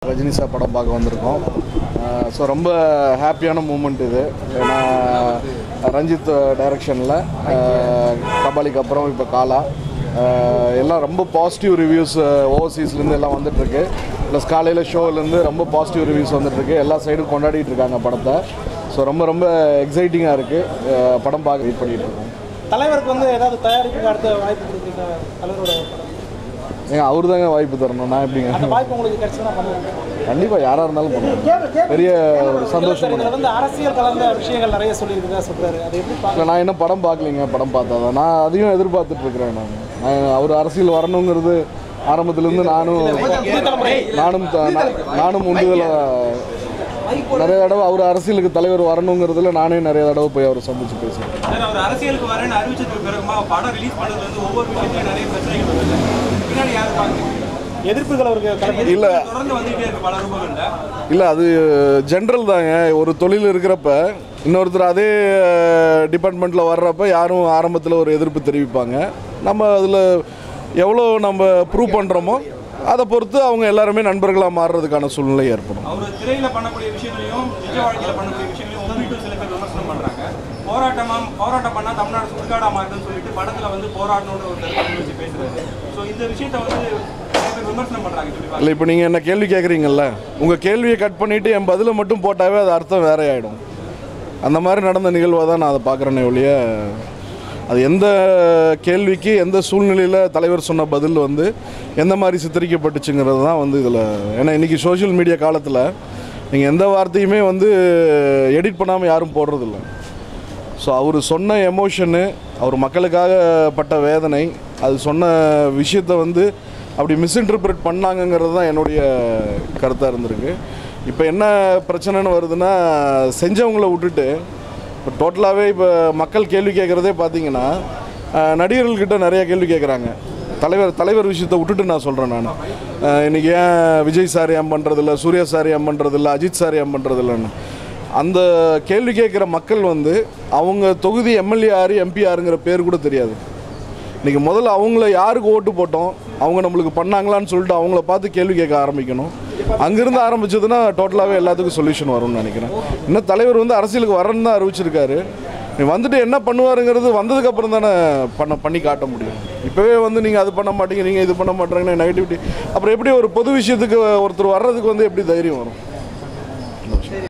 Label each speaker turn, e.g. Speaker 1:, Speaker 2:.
Speaker 1: Rajini sir படம் பார்க்க வந்திருக்கோம் ஸோ ரொம்ப ஹாப்பியான மூமெண்ட் இது ஏன்னா ரஞ்சித் டைரக்ஷனில் கபாலிக்கு அப்புறம் இப்போ காலா அஹ், எல்லாம் ரொம்ப பாசிட்டிவ் ரிவ்யூஸ் ஓவர்சீஸ்லேருந்து எல்லாம் வந்துட்டுருக்கு ப்ளஸ் காலையில் ஷோலேருந்து ரொம்ப பாசிட்டிவ் ரிவ்யூஸ் வந்துட்டுருக்கு எல்லா சைடும் கொண்டாடிட்டு இருக்காங்க படத்தை ஸோ ரொம்ப ரொம்ப எக்ஸைட்டிங்காக இருக்குது படம் பார்க்க வெயிட் பண்ணிகிட்டு இருக்கோம்
Speaker 2: தலைவருக்கு வந்து ஏதாவது தயாரிப்புக்கு அடுத்த வாய்ப்பு கொடுக்குறீங்க தலைவரோட படம்.
Speaker 1: ஏங்க அவர் தாங்க வாய்ப்பு தரணும் நான் எப்படிங்க
Speaker 2: அந்த வாய்ப்பு உங்களுக்கு கிடைச்சதுன்னா பண்ணுவீங்க
Speaker 1: கண்டிப்பாக யாராக இருந்தாலும் பண்ணுவேன் பெரிய ஒரு சந்தோஷம்
Speaker 2: இதுல வந்து அரசியல் கலந்த விஷயங்கள் நிறைய சொல்லியிருக்கதா சொல்றாரு அதை எப்படி பார்க்க
Speaker 1: இல்லை நான் இன்னும் படம் பார்க்கலைங்க படம் பார்த்தா தான் நான் அதையும் எதிர்பார்த்துட்டு இருக்கிறேன் நான் நான் அவர் அரசியல் வரணுங்கிறது ஆரம்பத்துலேருந்து நானும்
Speaker 2: புது தலைமுறை
Speaker 1: நானும் த- நா- நானும் உண்டுதல நிறைய தடவை அவர் அரசியலுக்கு தலைவர் வரணுங்கிறதுல நானே நிறைய தடவை போய் அவரை சந்திச்சு பேசுவேன்
Speaker 3: சார், அவர் அரசியலுக்கு வரேன்னு அறிவிச்சதுக்கு பிறகுமா படம் ரிலீஸ் பண்ணதுல இருந்து ஒவ்வொரு விஷயத்தையும் நிறைய பிரச்சனைகள் வருது பின்னாடி யார் பாக்குறீங்க
Speaker 2: எதிர்ப்புகள் அவருக்கு கலந்து
Speaker 1: இல்லை
Speaker 3: தொடர்ந்து வந்துகிட்டே இருக்கு பல ரூபங்கள்ல
Speaker 1: இல்லை அது ஜென்ரல் தாங்க ஒரு தொழில் இருக்கிறப்ப இன்னொருத்தர் அதே டிபார்ட்மெண்ட்டில் வர்றப்ப யாரும் ஆரம்பத்தில் ஒரு எதிர்ப்பு தெரிவிப்பாங்க நம்ம அதில் எவ்வளோ நம்ம ப்ரூவ் பண்ணுறோமோ அதை பொறுத்து அவங்க எல்லாருமே நண்பர்களாக மாறுறதுக்கான சூழ்நிலை ஏற்படும்
Speaker 3: அவர் திரையில பண்ணக்கூடிய விஷயங்களையும் நிஜ வாழ்க்கையில பண்ணக்கூடிய விஷயங்களையும் ஒப்பிட்டு சில பேர் விமர்சனம் பண்றாங்க போராட்டமா போராட்டம் பண்ணா தமிழ்நாடு சுடுகாடா மாறுதுன்னு சொல்லிட்டு படத்துல வந்து போராடணும்னு ஒரு கருத்து வச்சு பேசுறாரு ஸோ இந்த விஷயத்தை வந்து நிறைய பேர் விமர்சனம் பண்றாங்க சொல்லி
Speaker 1: இல்லை இப்போ நீங்கள் என்ன கேள்வி கேட்குறீங்கல்ல உங்கள் கேள்வியை கட் பண்ணிவிட்டு என் பதிலை மட்டும் போட்டாவே அது அர்த்தம் வேற ஆகிடும் அந்த மாதிரி நடந்த நிகழ்வாக தான் நான் அதை பார்க்குறேனே ஒழிய அது எந்த கேள்விக்கு எந்த சூழ்நிலையில் தலைவர் சொன்ன பதில் வந்து எந்த மாதிரி சித்தரிக்கப்பட்டுச்சுங்கிறது தான் வந்து இதில் ஏன்னா இன்றைக்கி சோஷியல் மீடியா காலத்தில் நீங்கள் எந்த வார்த்தையுமே வந்து எடிட் பண்ணாமல் யாரும் போடுறதில்ல ஸோ அவர் சொன்ன எமோஷனு அவர் மக்களுக்காக பட்ட வேதனை அது சொன்ன விஷயத்தை வந்து அப்படி மிஸ்இன்டர்பிரட் பண்ணாங்கங்கிறது தான் என்னுடைய கருத்தாக இருந்திருக்கு இப்போ என்ன பிரச்சனைன்னு வருதுன்னா செஞ்சவங்கள விட்டுட்டு இப்போ டோட்டலாகவே இப்போ மக்கள் கேள்வி கேட்குறதே பார்த்தீங்கன்னா அஹ், நடிகர்கள்கிட்ட நிறைய கேள்வி கேட்குறாங்க தலைவர் தலைவர் விஷயத்தை விட்டுட்டு நான் சொல்கிறேன் நான் இன்றைக்கி ஏன் விஜய் சார் ஏன் பண்ணுறதில்ல சூர்யா சார் ஏன் பண்ணுறதில்ல அஜித் சார் ஏன் பண்ணுறதில்லன்னு அந்த கேள்வி கேட்குற மக்கள் வந்து அவங்க தொகுதி எம்எல்ஏ யார் எம்பி யாருங்கிற பேர் கூட தெரியாது இன்றைக்கி முதல்ல அவங்கள யாருக்கு ஓட்டு போட்டோம் அவங்க நம்மளுக்கு பண்ணாங்களான்னு சொல்லிட்டு அவங்கள பார்த்து கேள்வி கேட்க ஆரம்பிக்கணும் அங்கேருந்து ஆரம்பிச்சதுன்னா டோட்டலாகவே எல்லாத்துக்கும் சொல்யூஷன் வரும்னு நினைக்கிறேன் இன்னும் தலைவர் வந்து அரசியலுக்கு வரேன்னு தான் அறிவிச்சிருக்காரு நீ வந்துட்டு என்ன பண்ணுவாருங்கிறது வந்ததுக்கு அப்புறம் தானே பண்ண பண்ணி காட்ட முடியும் இப்போவே வந்து நீங்கள் அது பண்ண மாட்டீங்க நீங்கள் இது பண்ண மாட்டேங்கன்னா நெகட்டிவிட்டி அப்புறம் எப்படி ஒரு பொது விஷயத்துக்கு ஒருத்தர் வர்றதுக்கு வந்து எப்படி தைரியம் வரும்